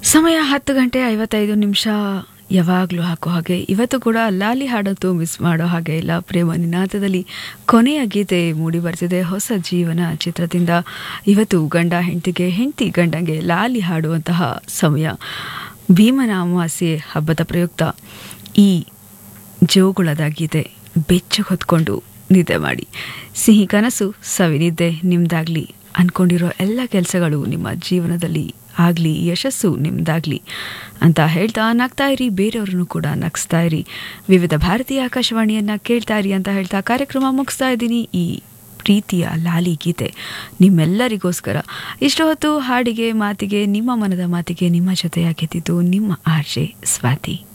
ಸಮಯ ಹತ್ತು ಗಂಟೆ ಐವತ್ತೈದು ನಿಮಿಷ ಯಾವಾಗಲೂ ಹಾಕೋ ಹಾಗೆ ಇವತ್ತು ಕೂಡ ಲಾಲಿ ಹಾಡೋದು ಮಿಸ್ ಮಾಡೋ ಹಾಗೆ ಇಲ್ಲ ಪ್ರೇಮ ನಿನಾದದಲ್ಲಿ ಕೊನೆಯ ಗೀತೆ ಮೂಡಿ ಬರ್ತಿದೆ ಹೊಸ ಜೀವನ ಚಿತ್ರದಿಂದ ಇವತ್ತು ಗಂಡ ಹೆಂಡತಿಗೆ ಹೆಂಡತಿ ಗಂಡಂಗೆ ಲಾಲಿ ಹಾಡುವಂತಹ ಸಮಯ ಭೀಮನ ಅಮಾವಾಸ್ಯೆ ಹಬ್ಬದ ಪ್ರಯುಕ್ತ ಈ ಜೋಗುಳದ ಗೀತೆ ಬೆಚ್ಚು ಹೊತ್ಕೊಂಡು ನಿದ್ದೆ ಮಾಡಿ ಸಿಹಿ ಕನಸು ಸವಿನಿದ್ದೆ ನಿಮ್ದಾಗ್ಲಿ ಅನ್ಕೊಂಡಿರೋ ಎಲ್ಲ ಕೆಲಸಗಳು ನಿಮ್ಮ ಜೀವನದಲ್ಲಿ ಆಗಲಿ ಯಶಸ್ಸು ನಿಮ್ದಾಗ್ಲಿ ಅಂತ ಹೇಳ್ತಾ ನಗ್ತಾ ಇರಿ ಬೇರೆಯವ್ರನ್ನು ಕೂಡ ನಗಿಸ್ತಾ ಇರಿ ವಿವಿಧ ಭಾರತೀಯ ಆಕಾಶವಾಣಿಯನ್ನ ಕೇಳ್ತಾ ಇರಿ ಅಂತ ಹೇಳ್ತಾ ಕಾರ್ಯಕ್ರಮ ಮುಗಿಸ್ತಾ ಇದ್ದೀನಿ ಈ ಪ್ರೀತಿಯ ಲಾಲಿ ಗೀತೆ ನಿಮ್ಮೆಲ್ಲರಿಗೋಸ್ಕರ ಇಷ್ಟು ಹೊತ್ತು ಹಾಡಿಗೆ ಮಾತಿಗೆ ನಿಮ್ಮ ಮನದ ಮಾತಿಗೆ ನಿಮ್ಮ ಜೊತೆಯಾಗಿದ್ದಿದ್ದು ನಿಮ್ಮ ಆರ್ಜೆ ಸ್ವಾತಿ